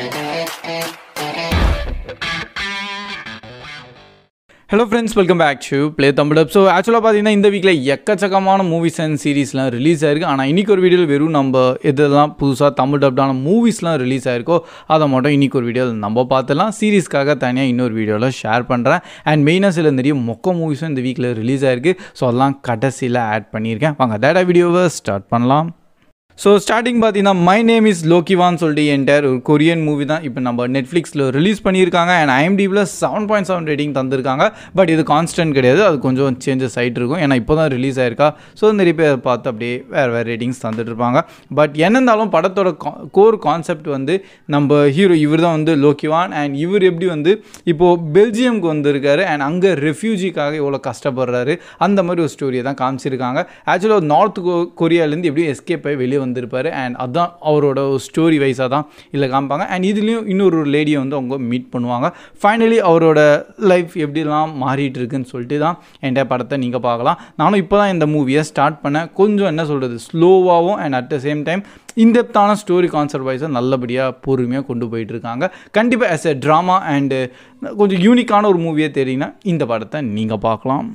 Hello friends welcome back to play Tamil so ஆக்சுவலாக பார்த்தீங்கன்னா இந்த வீக்கில் எக்கச்சக்கமான மூவிஸ் அண்ட் சீரீஸ்லாம் ரிலீஸ் ஆயிருக்கு ஆனால் இன்றைக்கி ஒரு வீடியோவில் வெறும் நம்ம எதெல்லாம் புதுசாக தமிழ் டப்டான மூவிஸ்லாம் ரிலீஸ் ஆயிருக்கோ அதை மட்டும் இன்றைக்கி ஒரு வீடியோவில் நம்ம பார்த்துலாம் சீரீஸ்க்காக தனியாக இன்னொரு வீடியோவில் ஷேர் பண்ணுறேன் அண்ட் மெயினாக சில நிறைய மொக்க மூவிஸும் இந்த வீக்கில் ரிலீஸ் ஆயிருக்கு ஸோ அதெல்லாம் கடைசியில் ஆட் பண்ணியிருக்கேன் வாங்க டேட்டா வீடியோவை ஸ்டார்ட் பண்ணலாம் ஸோ ஸ்டார்டிங் பார்த்தீங்கன்னா மை நேம் இஸ் லோக்கிவான்னு சொல்லிட்டு என்டையர் ஒரு கொரியன் மூவி தான் இப்போ நம்ம நெட்ஃப்ளிக்ஸில் ரிலீஸ் பண்ணியிருக்காங்க அண்ட் ஐஎம்டிபியில் செவன் பாயிண்ட் செவன் ரேட்டிங் தந்திருக்காங்க பட் இது கான்ஸ்டன்ட் கிடையாது அது கொஞ்சம் சேஞ்சஸ் ஆகிட்டு இருக்கும் ஏன்னா இப்போ தான் ரிலீஸ் ஆயிருக்கா ஸோ நிறைய பேர் பார்த்து அப்படியே வேறு வேறு ரேட்டிங்ஸ் தந்துட்டு இருப்பாங்க பட் என்ன இருந்தாலும் படத்தோட கோர் கான்செப்ட் வந்து நம்ம ஹீரோ இவர் தான் வந்து லோக்கிவான் அண்ட் இவர் எப்படி வந்து இப்போது பெல்ஜியம்க்கு வந்திருக்காரு அண்ட் அங்கே ரெஃப்யூஜிக்காக எவ்வளோ கஷ்டப்படுறாரு அந்த மாதிரி ஒரு ஸ்டோரியை தான் காமிச்சிருக்காங்க ஆக்சுவலாக நார்த் கொரியாலேருந்து எப்படி எஸ்கேப் ஆகி வெளியே வந்திருப்பாரு அண்ட் அதான் அவரோட ஒரு ஸ்டோரி வைஸாக தான் இதில் காமிப்பாங்க அண்ட் இதுலேயும் இன்னொரு ஒரு லேடியை வந்து அவங்க மீட் பண்ணுவாங்க ஃபைனலி அவரோட லைஃப் எப்படிலாம் மாறிட்டு இருக்குன்னு சொல்லிட்டு தான் என்கிட்ட படத்தை நீங்கள் பார்க்கலாம் நானும் இப்போ தான் இந்த மூவியை ஸ்டார்ட் பண்ணேன் கொஞ்சம் என்ன சொல்கிறது ஸ்லோவாகவும் and at the same time இன்டெப்த்தான ஸ்டோரி கான்செப்ட் வைஸாக நல்லபடியாக பொறுமையாக கொண்டு போயிட்டு இருக்காங்க கண்டிப்பாக ஆஸ் எ ட்ராமா அண்டு கொஞ்சம் யூனிக்கான ஒரு மூவியே தெரியுங்கன்னா இந்த படத்தை நீங்கள் பார்க்கலாம்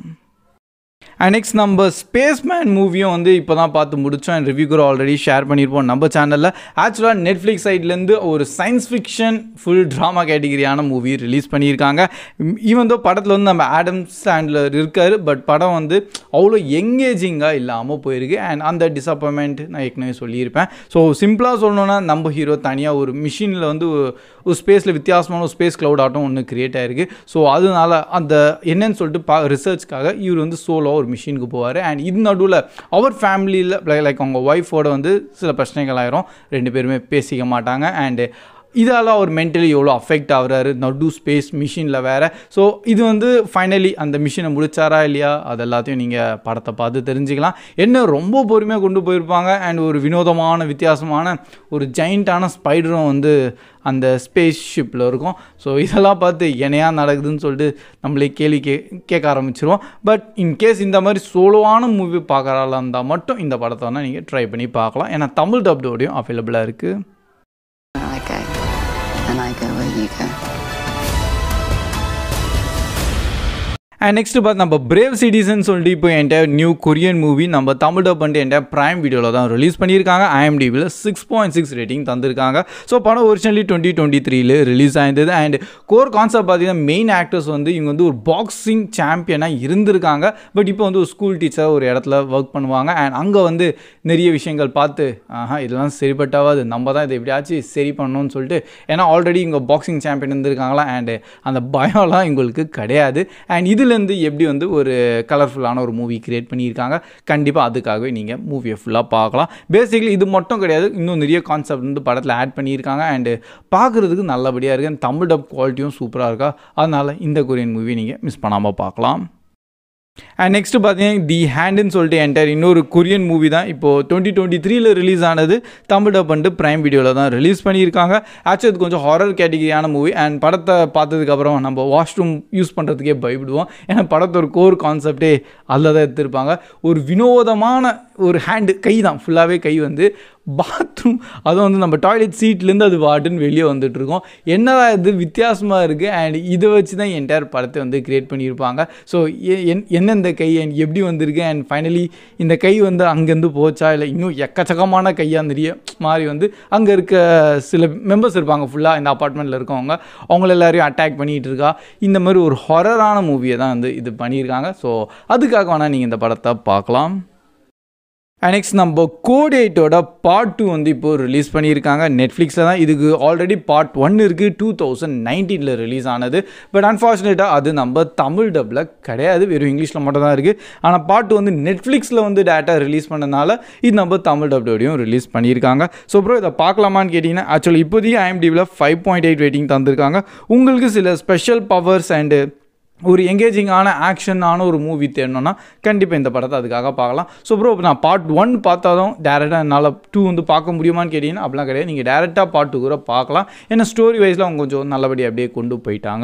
அண்ட் நெக்ஸ்ட் நம்ம ஸ்பேஸ் மேன் மூவியும் வந்து இப்போ தான் பார்த்து முடித்தோம் அண்ட் ரிவ்யூ கூட ஆல்ரெடி ஷேர் பண்ணியிருப்போம் நம்ம சேனலில் ஆக்சுவலாக நெட்ஃப்ளிக்ஸ் சைட்லேருந்து ஒரு சயின்ஸ் ஃபிக்ஷன் ஃபுல் ட்ராமா கேட்டகிரியான மூவி ரிலீஸ் பண்ணியிருக்காங்க ஈவன் தோ படத்தில் வந்து நம்ம ஆடம் ஸ்டாண்டில் இருக்கார் பட் படம் வந்து அவ்வளோ எங்கேஜிங்காக இல்லாமல் போயிருக்கு அண்ட் அந்த டிசப்பாயின்மெண்ட் நான் ஏற்கனவே சொல்லியிருப்பேன் ஸோ சிம்பிளாக சொல்லணுன்னா நம்ம ஹீரோ தனியாக ஒரு மிஷினில் வந்து ஒரு ஸ்பேஸில் வித்தியாசமான ஒரு ஸ்பேஸ் க்ளவுட் ஆட்டம் ஒன்று கிரியேட் ஆயிருக்கு ஸோ அதனால அந்த என்னன்னு சொல்லிட்டு பா ரிசர்ச்க்காக இவர் வந்து சோலோ ஒரு மிஷினுக்கு போவார் அண்ட் இது நடுவில் அவர் ஃபேமிலியில் லைக் அவங்க ஒய்ஃபோட வந்து சில பிரச்சனைகள் ஆயிரும் ரெண்டு பேருமே பேசிக்க மாட்டாங்க அண்டு இதால் அவர் மென்டலி எவ்வளோ அஃபெக்ட் ஆகுறாரு நடு ஸ்பேஸ் மிஷினில் வேறு ஸோ இது வந்து ஃபைனலி அந்த மிஷினை முடிச்சாரா இல்லையா அது எல்லாத்தையும் நீங்கள் படத்தை பார்த்து தெரிஞ்சுக்கலாம் என்ன ரொம்ப பொறுமையாக கொண்டு போயிருப்பாங்க அண்ட் ஒரு வினோதமான வித்தியாசமான ஒரு ஜெயிண்ட்டான ஸ்பைடரும் வந்து அந்த ஸ்பேஸ் ஷிப்பில் இருக்கும் ஸோ இதெல்லாம் பார்த்து என்னையா நடக்குதுன்னு சொல்லிட்டு நம்மளே கேள்வி கே கேட்க ஆரம்பிச்சிருவோம் பட் இன்கேஸ் இந்த மாதிரி சோலோவான மூவி பார்க்குறால இருந்தால் மட்டும் இந்த படத்தை வேணால் நீங்கள் ட்ரை பண்ணி பார்க்கலாம் ஏன்னா தமிழ் டப்டோடையும் அவைலபிளாக இருக்குது I go, and I go where you go. And next பார்த்து நம்ம பிரேவ் சிட்டிசன் சொல்லிட்டு இப்போ என்கிட்ட நியூ கொரியன் மூவி நம்ம தமிழ் டப் பண்ணிட்டு என்கிட்ட ப்ரைம் வீடியோவில் தான் ரிலீஸ் பண்ணியிருக்காங்க ஐஎம்டிபியில் சிக்ஸ் பாயிண்ட் சிக்ஸ் ரேட்டிங் தந்திருக்காங்க ஸோ படம் ஒரிஜினலி டுவெண்ட்டி டுவெண்ட்டி த்ரீல ரிலீஸ் ஆயிருந்தது அண்ட் கோர் கான்செப்ட் பார்த்தீங்கன்னா மெயின் ஆக்டர்ஸ் வந்து இவங்க வந்து ஒரு பாக்ஸிங் சாம்பியனாக இருந்திருக்காங்க பட் இப்போ வந்து ஒரு ஸ்கூல் டீச்சராக ஒரு இடத்துல ஒர்க் பண்ணுவாங்க அண்ட் அங்கே வந்து நிறைய விஷயங்கள் பார்த்து ஆஹா இதெல்லாம் சரிப்பட்டாவது நம்ம தான் இதை எப்படியாச்சும் சரி பண்ணணும்னு சொல்லிட்டு ஏன்னா ஆல்ரெடி இங்கே பாக்ஸிங் சாம்பியன் இருந்திருக்காங்களா அண்டு அந்த பயம்லாம் இவங்களுக்கு கிடையாது அண்ட் இது இதுலேருந்து எப்படி வந்து ஒரு கலர்ஃபுல்லான ஒரு மூவி கிரியேட் பண்ணியிருக்காங்க கண்டிப்பாக அதுக்காகவே நீங்கள் மூவியை ஃபுல்லாக பார்க்கலாம் பேசிக்கலி இது மட்டும் கிடையாது இன்னும் நிறைய கான்செப்ட் வந்து படத்தில் ஆட் பண்ணியிருக்காங்க அண்டு பார்க்குறதுக்கு நல்லபடியாக இருக்குது தமிழ் டப் குவாலிட்டியும் சூப்பராக இருக்கா அதனால் இந்த கொரியன் மூவி நீங்கள் மிஸ் பண்ணாமல் பார்க்கலாம் அண்ட் நெக்ஸ்ட் பார்த்தீங்கன்னா தி ஹேண்டுன்னு சொல்லிட்டு என்டர் இன்னொரு கொரியன் மூவி தான் இப்போது டுவெண்ட்டி டுவெண்ட்டி த்ரீல ரிலீஸ் ஆனது தமிழ் டப் பண்ணிட்டு ப்ரைம் வீடியோவில் தான் ரிலீஸ் பண்ணியிருக்காங்க ஆக்சுவலி இது கொஞ்சம் ஹாரர் கேட்டகிரியான மூவி அண்ட் படத்தை பார்த்ததுக்கப்புறம் நம்ம வாஷ்ரூம் யூஸ் பண்ணுறதுக்கே பயப்படுவோம் ஏன்னா படத்தோட கோர் கான்செப்டே அதில் தான் எடுத்திருப்பாங்க ஒரு வினோதமான ஒரு ஹேண்டு கை தான் ஃபுல்லாகவே கை வந்து பாத்ரூம் அதுவும் வந்து நம்ம டாய்லெட் சீட்லேருந்து அது வாட்டுன்னு வெளியே வந்துட்டு இருக்கோம் என்னடா இது வித்தியாசமாக இருக்குது அண்ட் இதை வச்சு தான் என்டையர் படத்தை வந்து கிரியேட் பண்ணியிருப்பாங்க ஸோ என்ன இந்த கை அண்ட் எப்படி வந்திருக்கு அண்ட் ஃபைனலி இந்த கை வந்து அங்கேருந்து போச்சா இல்லை இன்னும் எக்கச்சக்கமான கையாக நிறைய மாதிரி வந்து அங்கே இருக்க சில மெம்பர்ஸ் இருப்பாங்க ஃபுல்லாக இந்த அப்பார்ட்மெண்ட்டில் இருக்கவங்க அவங்கள எல்லாரையும் அட்டாக் பண்ணிகிட்டு இருக்கா இந்த மாதிரி ஒரு ஹொரரான மூவியை தான் வந்து இது பண்ணியிருக்காங்க ஸோ அதுக்காக வேணால் நீங்கள் இந்த படத்தை பார்க்கலாம் நெக்ஸ்ட் நம்ம கோட் எயிட்டோட பார்ட் டூ வந்து இப்போது ரிலீஸ் பண்ணியிருக்காங்க நெட்ஃப்ளிக்ஸில் தான் இதுக்கு ஆல்ரெடி பார்ட் ஒன் இருக்குது டூ தௌசண்ட் நைன்டீனில் ரிலீஸ் ஆனது பட் அன்ஃபார்ச்சுனேட்டாக அது நம்ம தமிழ் டப்பில் கிடையாது வெறும் இங்கிலீஷில் மட்டும் தான் இருக்குது ஆனால் பார்ட் வந்து நெட்ஃப்ளிக்ஸில் வந்து டேட்டா ரிலீஸ் பண்ணனால இது நம்ம தமிழ் டப்டோடையும் ரிலீஸ் பண்ணியிருக்காங்க ஸோ ப்ரோ இதை பார்க்கலாமான்னு கேட்டிங்கன்னா ஆக்சுவலி இப்போதைக்கு ஐஎம்டிவியில் ஃபைவ் பாயிண்ட் எயிட் ரேட்டிங் தந்திருக்காங்க உங்களுக்கு சில ஸ்பெஷல் பவர்ஸ் அண்டு ஒரு எங்கேஜிங்கான ஆக்ஷனான ஒரு மூவி தேடணும்னா கண்டிப்பாக இந்த படத்தை அதுக்காக பார்க்கலாம் ஸோ ப்ரோ இப்போ நான் பார்ட் ஒன் பார்த்தாலும் டேரெக்டாக என்னால் டூ வந்து பார்க்க முடியுமான்னு கேட்டிங்கன்னா அப்படிலாம் கிடையாது நீங்கள் டேரெக்டாக பார்ட் டூ கூட பார்க்கலாம் ஏன்னா ஸ்டோரி வைஸில் அவங்க கொஞ்சம் நல்லபடியாக அப்படியே கொண்டு போயிட்டாங்க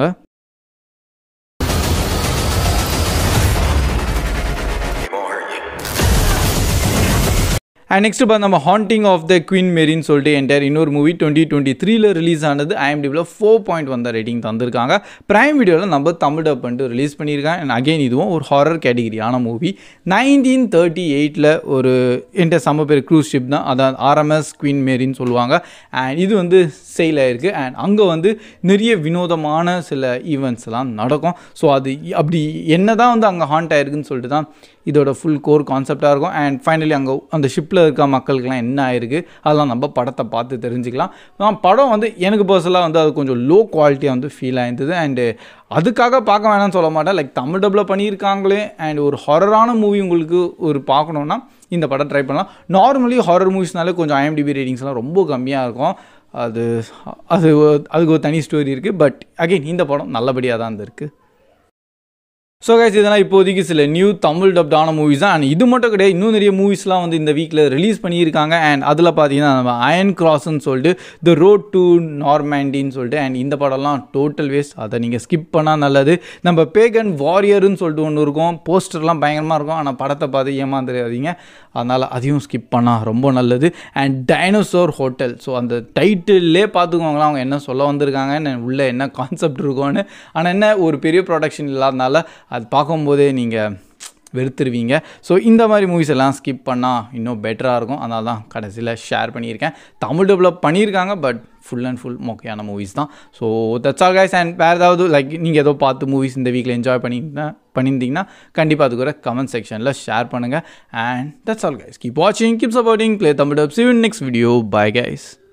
அண்ட் நெக்ஸ்ட் பார்த்து நம்ம ஹாண்டிங் ஆஃப் த குயின் மேரின்னு சொல்லிட்டு என்டையர் இன்னொரு மூவி டுவெண்ட்டி டுவெண்ட்டி த்ரீல ரிலீஸ் ஆனது ஐஎம்டிபியில் ஃபோர் பாயிண்ட் வந்த ரேட்டிங் தந்திருக்காங்க ப்ரைம் வீடியோவில் நம்ம தமிழ் டப் பண்ணிட்டு ரிலீஸ் பண்ணியிருக்காங்க அண்ட் அகைன் இதுவும் ஒரு ஹாரர் கேட்டகிரியான மூவி நைன்டீன் தேர்ட்டி எயிட்டில் ஒரு என்கிட்ட செம்ம பேர் க்ரூஸ் ஷிப் தான் அதான் ஆர்எம்எஸ் குயின் மேரின்னு சொல்லுவாங்க அண்ட் இது வந்து சேல் ஆயிருக்கு அண்ட் அங்கே வந்து நிறைய வினோதமான சில ஈவெண்ட்ஸ்லாம் நடக்கும் ஸோ அது அப்படி என்ன தான் வந்து அங்கே ஹாண்ட் ஆயிருக்குன்னு சொல்லிட்டு தான் இதோட ஃபுல் கோர் கான்செப்டாக இருக்கும் அண்ட் ஃபைனலி அங்கே அந்த ஷிப்பில் இருக்க மக்களுக்கெல்லாம் என்ன ஆயிருக்கு அதெல்லாம் நம்ம படத்தை பார்த்து தெரிஞ்சுக்கலாம் ஆனால் படம் வந்து எனக்கு பர்சனலாக வந்து அது கொஞ்சம் லோ குவாலிட்டியாக வந்து ஃபீல் ஆயிருந்தது அண்டு அதுக்காக பார்க்க வேணாம்னு சொல்ல மாட்டேன் லைக் தமிழ் டப்பில் பண்ணியிருக்காங்களே அண்ட் ஒரு ஹொரரான மூவி உங்களுக்கு ஒரு பார்க்கணுன்னா இந்த படம் ட்ரை பண்ணலாம் நார்மலி ஹாரர் மூவிஸ்னாலே கொஞ்சம் ஐஎம்டிபி ரேட்டிங்ஸ்லாம் ரொம்ப கம்மியாக இருக்கும் அது அது அதுக்கு ஒரு தனி ஸ்டோரி இருக்குது பட் அகெயின் இந்த படம் நல்லபடியாக தான் இருந்திருக்கு ஸோ கைஸ் இதெல்லாம் இப்போதைக்கு சில நியூ தமிழ் டப்டான மூவிஸ் தான் அண்ட் இது மட்டும் கிடையாது இன்னும் நிறைய மூவிஸ்லாம் வந்து இந்த வீக்கில் ரிலீஸ் பண்ணியிருக்காங்க அண்ட் அதில் பார்த்தீங்கன்னா நம்ம அயன் கிராஸ்ன்னு சொல்லிட்டு த ரோட் டு நார்மேண்டின்னு சொல்லிட்டு அண்ட் இந்த படம்லாம் டோட்டல் வேஸ்ட் அதை நீங்கள் ஸ்கிப் பண்ணால் நல்லது நம்ம பேகன் வாரியர்னு சொல்லிட்டு ஒன்று இருக்கும் போஸ்டர்லாம் பயங்கரமாக இருக்கும் ஆனால் படத்தை பார்த்து ஏமாந்துடாதீங்க அதனால் அதையும் ஸ்கிப் பண்ணால் ரொம்ப நல்லது அண்ட் டைனோசோர் ஹோட்டல் ஸோ அந்த டைட்டில்லே பார்த்துக்கோங்களேன் அவங்க என்ன சொல்ல வந்திருக்காங்க உள்ளே என்ன கான்செப்ட் இருக்கும்னு ஆனால் என்ன ஒரு பெரிய ப்ரொடக்ஷன் இல்லாதனால அது பார்க்கும்போதே நீங்கள் வெறுத்துருவீங்க ஸோ இந்த மாதிரி மூவிஸ் எல்லாம் ஸ்கிப் பண்ணால் இன்னும் பெட்டராக இருக்கும் அதனால தான் கடைசியில் ஷேர் பண்ணியிருக்கேன் தமிழ் டெவலப் பண்ணியிருக்காங்க பட் ஃபுல் அண்ட் ஃபுல் மொக்கையான மூவிஸ் தான் so that's all guys and வேறு ஏதாவது லைக் நீங்கள் ஏதோ பார்த்து மூவிஸ் இந்த வீக்கில் என்ஜாய் பண்ணியிருந்தா பண்ணியிருந்தீங்கன்னா கண்டிப்பாக அது கூட கமெண்ட் செக்ஷனில் ஷேர் பண்ணுங்கள் and that's all guys keep வாட்சிங் keep supporting play Tamil dub see next video bye guys